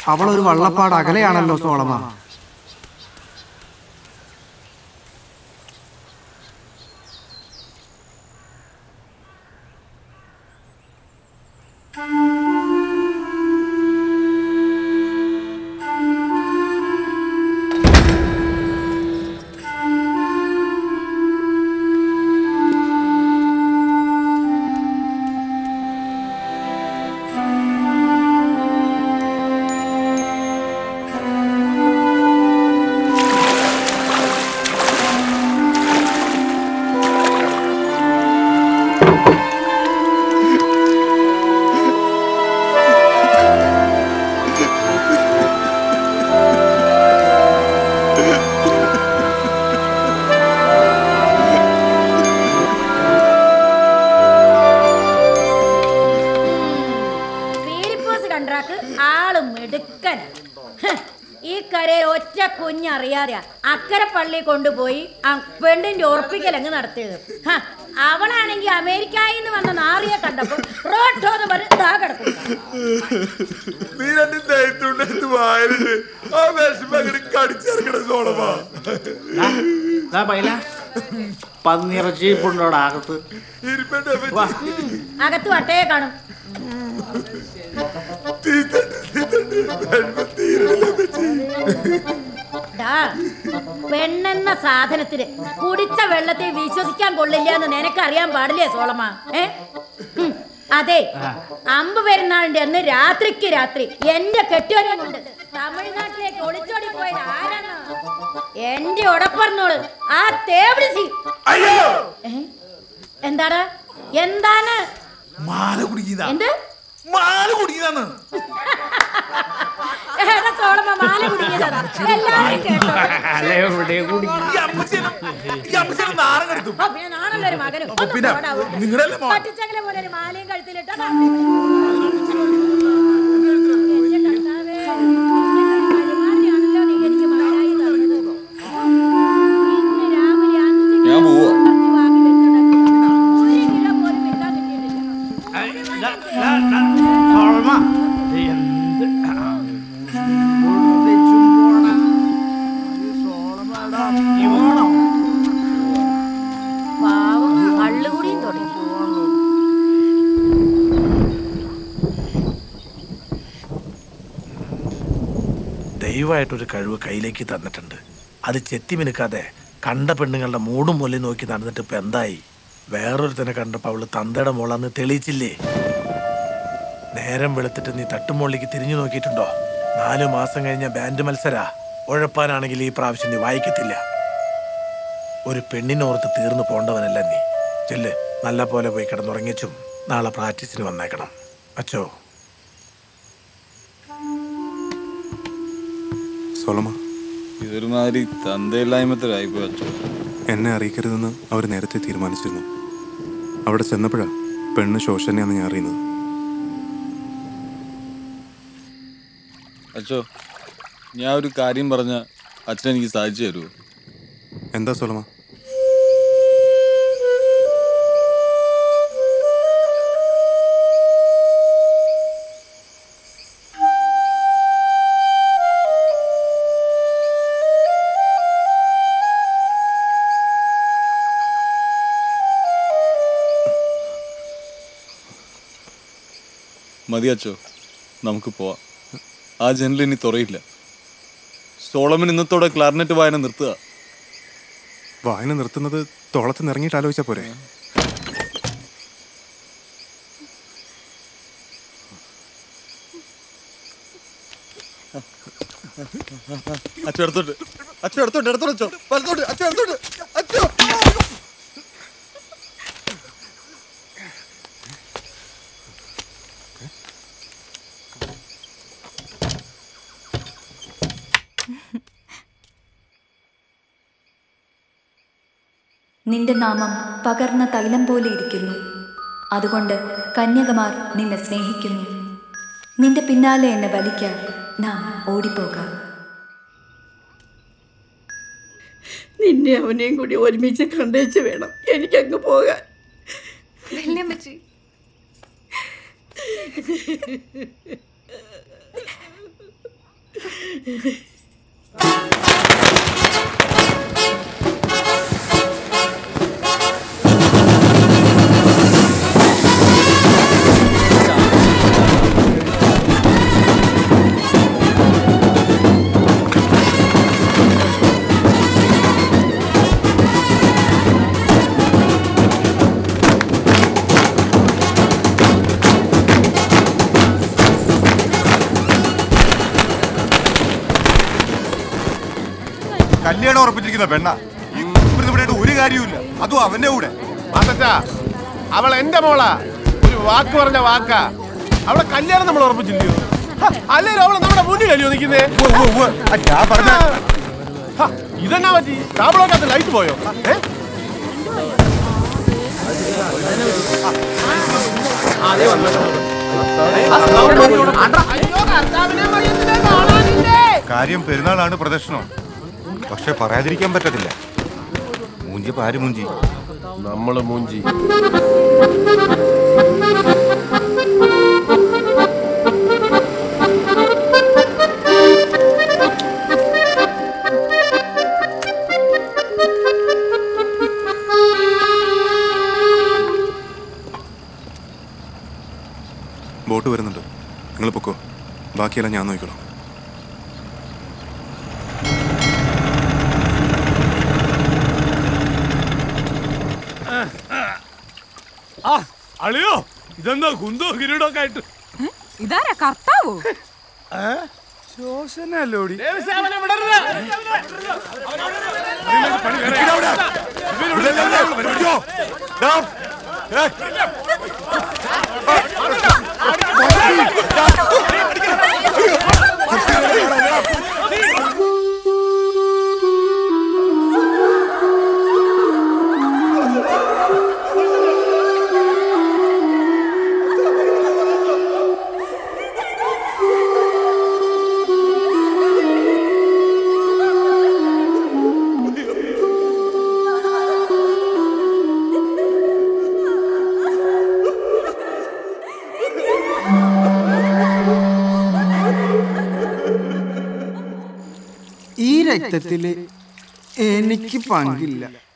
അവളൊരു വള്ളപ്പാട് അകലെയാണല്ലോ സോളമ പീരിപ്പോസ് കണ്ട്രാക്ക് ആള് മിടുക്കൻ ഹ്, ഈ കരയിൽ ഒറ്റ കുഞ്ഞറിയാതെയാ അക്കരെ പള്ളി കൊണ്ടുപോയി ആ പെണ്ണിന്റെ ഉറപ്പിക്കൽ അങ്ങ് നടത്തിയത് ഹ, അവളാണെങ്കി അമേരിക്കയിൽ നിന്ന് വന്ന നാറിയെ കണ്ടപ്പോ റോട്ടോ എന്ന് പറഞ്ഞ് ദാ കിടക്കും നീ രണ്ടും ദയത്തുണ്ടെന്ന് വായനത് ആ വിഷമം അങ്ങനെ കടിച്ചിറക്കണ സോളമാ പന്നിറച്ചി പുണ്ടോടെ അകത്ത് ഇരിപ്പന്റെ വാ. അകത്ത് വട്ടേ കാണും ഡാ, പെണ്ണെന്ന സാധനത്തിന് കുടിച്ച വെള്ളത്തെ വിശ്വസിക്കാൻ കൊള്ളില്ല എന്ന് നിനക്കറിയാൻ പാടില്ലേ സോളമ ഏ ഉം, അതെ അമ്പ് പെരുന്നാളിന്റെ അന്ന് രാത്രിക്ക് രാത്രി എന്റെ കെട്ടിയോനെ കൊണ്ട് തമിഴ്നാട്ടിലേക്ക് ഒളിച്ചോടി പോയത് ആരാണ് എന്റെ ഉടപ്പറന്നോള് ആ തേവിളിസി അയ്യോ എന്താണ് എന്താണ് മാല കുടിക്കുന്നതാ എന്ത് മാല കുടിക്കുന്നതാന്ന് എടാ സോളമ മാല കുടിക്കുന്നതാ എല്ലാവരും കേട്ടോ അല്ലെ എവിടെ കൂടി ഈ അമ്മച്ചേനെ ഈ അമ്മച്ചേനെ നാണം കെടുത്തും ഓ, പിന്നെ നാണല്ലോ ഒരു മകനും. അപ്പൊ ഒന്ന് പിന്നെ പോടാ അവിടുന്ന്. നിങ്ങളുടെയല്ലേ മോൻ? പട്ടിച്ചകല പോലെ ഒരു മാലയും കഴുത്തിലിട്ട് അതാ. എന്റെ കർത്താവേ, ഇങ്ങനൊരു പരിപാടിയാണല്ലോ നീ എനിക്ക് മാലായി തന്നത്. ഇന്ന് രാവിലെ അഞ്ച് ഞാൻ പോവാ. കുറച്ച് വാങ്ങി വെച്ചിട്ടുണ്ടെങ്കിൽ ഒരു കിലോ പോലും വിൽക്കാൻ കിട്ടിയിട്ടില്ല. പാവം കള്ളുകൂടിയും തുടങ്ങി ദൈവമായിട്ടൊരു കഴിവ് കയ്യിലേക്ക് തന്നിട്ടുണ്ട് അത് ചെത്തി മിനുക്കാതെ കണ്ട പെണ്ണുങ്ങളുടെ മൂടും മൊല്ലി നോക്കി നടന്നിട്ട് ഇപ്പൊ എന്തായി വേറൊരുത്തനെ കണ്ടപ്പോ അവള് തന്തയുടെ മോളാന്ന് തെളിയിച്ചില്ലേ നേരം വെളുത്തിട്ട് നീ തട്ടുമോളിലേക്ക് തിരിഞ്ഞു നോക്കിയിട്ടുണ്ടോ നാലു മാസം കഴിഞ്ഞ ബാൻഡ് മത്സരാ ഉഴപ്പാനാണെങ്കിൽ ഈ പ്രാവശ്യം നീ വായിക്കത്തില്ല ഒരു പെണ്ണിനോർത്ത് തീർന്നു പോണ്ടവനല്ല നീ ചെല്ല് നല്ല പോലെ പോയി കിടന്നുറങ്ങിച്ചും നാളെ പ്രാക്ടീസിന് വന്നേക്കണം അച്ചോ സോളമ ഇതൊരുമാതിരി തന്തയില്ലായ്മത്തിലായിപ്പോയി അച്ഛോ എന്നെ അറിയിക്കരുതെന്ന് അവർ നേരത്തെ തീരുമാനിച്ചിരുന്നു അവിടെ ചെന്നപ്പോഴാ പെണ്ണ് ശോഷനെയാന്ന് ഞാൻ അറിയുന്നത് അച്ഛോ ഞാൻ ഒരു കാര്യം പറഞ്ഞ അച്ഛൻ എനിക്ക് സാധിച്ചു തരുമോ എന്താ സോളമ മതി അച്ഛോ നമുക്ക് പോവാം ആ ജനൽ ഇനി തുറയില്ല സോളമൻ ഇന്നത്തോടെ ക്ലാർനെറ്റ് വായന നിർത്തുക വായന നിർത്തുന്നത് തോളത്ത് നിറങ്ങിയിട്ട് ആലോചിച്ചാ പോരെ അച്ഛൻ എടുത്തോട്ട് അച്ഛൻ എടുത്തോട്ട് എടുത്തോട്ട് അച്ഛോ വലത്തോട്ട് അച്ഛൻ എടുത്തോട്ട് അച്ഛോ നിന്റെ നാമം പകർന്ന തൈലം പോലെ ഇരിക്കുന്നു അതുകൊണ്ട് കന്യകമാർ നിന്നെ സ്നേഹിക്കുന്നു നിന്റെ പിന്നാലെ എന്നെ വലിക്കാൻ നാം ഓടിപ്പോകാം നിന്നെ അവനെയും കൂടി ഒരുമിച്ച് കണ്ടേച്ച് വേണം എനിക്കങ്ങ് പോകാൻ വല്യമ്മച്ചി കല്യാണം ഉറപ്പിച്ചിരിക്കുന്ന പെണ്ണ ഈ ഇവിടെ ഒരു കാര്യമില്ല അതും അവന്റെ കൂടെ മാത്തച്ചാ അവൾ എന്റെ മോളാ ഒരു വാക്ക് പറഞ്ഞ വാക്കാ അവളെ കല്യാണം നമ്മൾ ഉറപ്പിച്ചില്ലയോ ഹ, അല്ലേലും അവളെ നമ്മുടെ മുന്നിലല്ലയോ നിൽക്കുന്നേ ഞാൻ പറഞ്ഞ ഇതെന്നാ പറ്റി ടാബ്ലോക്കകത്ത് ലൈറ്റ് പോയോ ഏ കാര്യം പെരുന്നാളാണ് പ്രദർശനം പക്ഷെ പറയാതിരിക്കാൻ പറ്റത്തില്ല മൂഞ്ചി പാര് മൂഞ്ചി നമ്മള് മൂഞ്ചി ബോട്ട് വരുന്നുണ്ട് നിങ്ങൾ പൊക്കോ ബാക്കിയെല്ലാം ഞാൻ നോക്കിക്കോളാം ആ അളിയോ ഇതെന്താ കുന്തോ കിരീടമൊക്കെ ആയിട്ട് ഇതാരാ കർത്താവോ ശോശനല്ലോടി ഈ രക്തത്തില് എനിക്ക് പങ്കില്ല